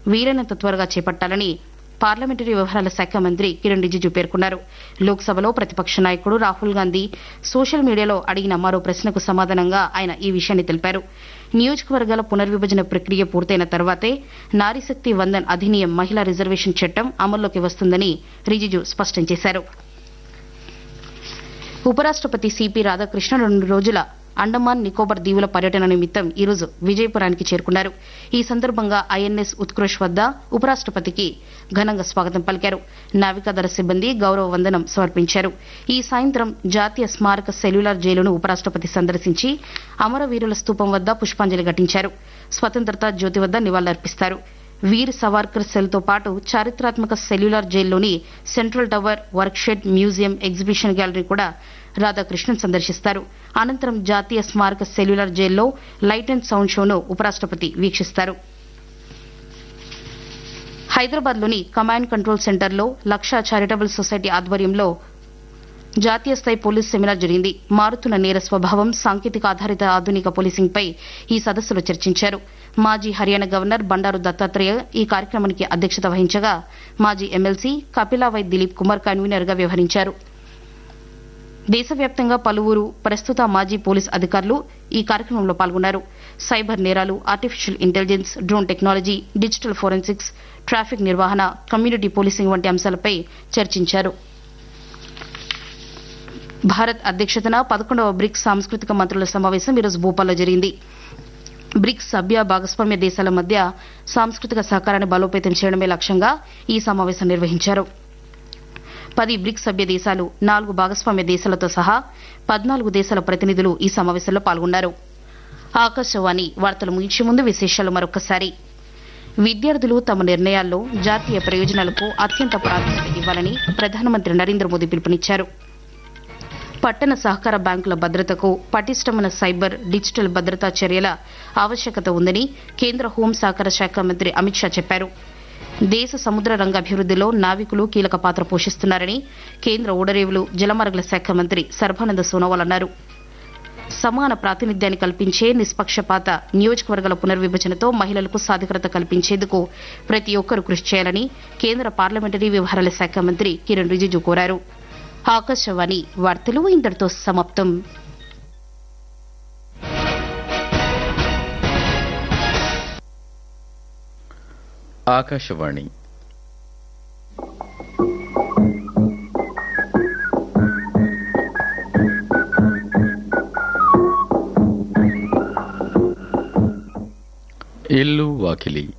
వీలైనంత త్వరగా చేపట్టాలని పార్లమెంటరీ వ్యవహారాల శాఖ మంత్రి కిరణ్ రిజిజు పేర్కొన్నారు లోక్సభలో ప్రతిపక్ష నాయకుడు రాహుల్ గాంధీ సోషల్ మీడియాలో అడిగిన మరో ప్రశ్నకు సమాధానంగా ఆయన ఈ విషయాన్ని తెలిపారు నియోజకవర్గాల పునర్విభజన ప్రక్రియ పూర్తయిన తర్వాతే నారీశక్తి వందన్ అధినియం మహిళా రిజర్వేషన్ చట్టం అమల్లోకి వస్తుందని రిజిజు స్పష్టం చేశారు ఉపరాష్టపతి సిపి రాధాకృష్ణ రెండు రోజుల అండమాన్ నికోబార్ దీవుల పర్యటన నిమిత్తం ఈరోజు విజయపురానికి చేరుకున్నారు ఈ సందర్భంగా ఐఎన్ఎస్ ఉత్కృష్ వద్ద ఉపరాష్టపతికి ఘనంగా స్వాగతం పలికారు నావికాదళ సిబ్బంది గౌరవ వందనం సమర్పించారు ఈ సాయంత్రం జాతీయ స్మారక సెల్యులార్ జైలును ఉపరాష్టపతి సందర్శించి అమరవీరుల స్తూపం వద్ద పుష్పాంజలి ఘటించారు స్వతంత్రత జ్యోతి వద్ద నివాళులర్పిస్తారు వీర్ సవార్కర్ సెల్తో పాటు చారిత్రాత్మక సెల్యులార్ జైల్లోని central tower workshed museum exhibition gallery కూడా రాధాకృష్ణన్ సందర్శిస్తారు అనంతరం జాతీయ స్మారక సెల్యులార్ జైల్లో లైట్ అండ్ సౌండ్ షోను ఉపరాష్టపతి వీక్షిస్తారు హైదరాబాద్లోని కమాండ్ కంట్రోల్ సెంటర్లో లక్ష చారిటబుల్ సొసైటీ ఆధ్వర్యంలో జాతీయ స్థాయి పోలీస్ సెమినార్ జరిగింది మారుతున్న నేర స్వభావం సాంకేతిక ఆధారిత ఆధునిక పోలీసింగ్పై ఈ సదస్సులో చర్చించారు మాజీ హర్యానా గవర్నర్ బండారు దత్తాత్రేయ ఈ కార్యక్రమానికి అధ్యక్షత వహించగా మాజీ ఎమ్మెల్సీ కపిలావై దిలీప్ కుమార్ కన్వీనర్ గా వ్యవహరించారు దేశవ్యాప్తంగా పలువురు ప్రస్తుత మాజీ పోలీస్ అధికారులు ఈ కార్యక్రమంలో పాల్గొన్నారు సైబర్ నేరాలు artificial intelligence drone technology digital forensics traffic నిర్వహణ కమ్యూనిటీ పోలీసింగ్ వంటి అంశాలపై చర్చించారు భారత్ అధ్యక్షతన పదకొండవ బ్రిక్స్ సాంస్కృతిక మంత్రుల సమావేశం ఈరోజు భోపాల్లో జరిగింది బ్రిక్స్ సభ్య భాగస్వామ్య దేశాల మధ్య సాంస్కృతిక సహకారాన్ని బలోపేతం చేయడమే లక్ష్యంగా ఈ సమావేశం నిర్వహించారు పది బ్రిక్స్ సభ్య దేశాలు నాలుగు భాగస్వామ్య దేశాలతో సహా పద్నాలుగు దేశాల ప్రతినిధులు ఈ సమావేశంలో పాల్గొన్నారు ఆకాశవాణి వార్తలు ముగించే ముందు విశేషాలు మరొకసారి విద్యార్థులు తమ నిర్ణయాల్లో జాతీయ ప్రయోజనాలకు అత్యంత ప్రాధాన్యత ఇవ్వాలని ప్రధానమంత్రి నరేంద్ర మోదీ పిలుపునిచ్చారు పట్టణ సహకార బ్యాంకుల భద్రతకు పటిష్టమైన సైబర్ డిజిటల్ భద్రతా చర్యల ఆవశ్యకత ఉందని కేంద్ర హోం సహకార శాఖ మంత్రి అమిత్ షా చెప్పారు దేశ సముద్ర రంగ అభివృద్దిలో నావికులు కీలక పాత్ర పోషిస్తున్నారని కేంద్ర ఓడరేవులు జలమార్గుల శాఖ మంత్రి సర్బానంద సోనోవాల్ అన్నారు సమాన ప్రాతినిధ్యాన్ని కల్పించే నిష్పక్షపాత నియోజకవర్గాల పునర్విభజనతో మహిళలకు సాధికారత కల్పించేందుకు ప్రతి ఒక్కరూ కృషి చేయాలని కేంద్ర పార్లమెంటరీ వ్యవహారాల శాఖ మంత్రి కిరణ్ రిజిజు కోరారు ఆకాశవాణి వార్తలు ఇంతటితో సమాప్తం ఆకాశవాణి ఇల్లు వాకిలి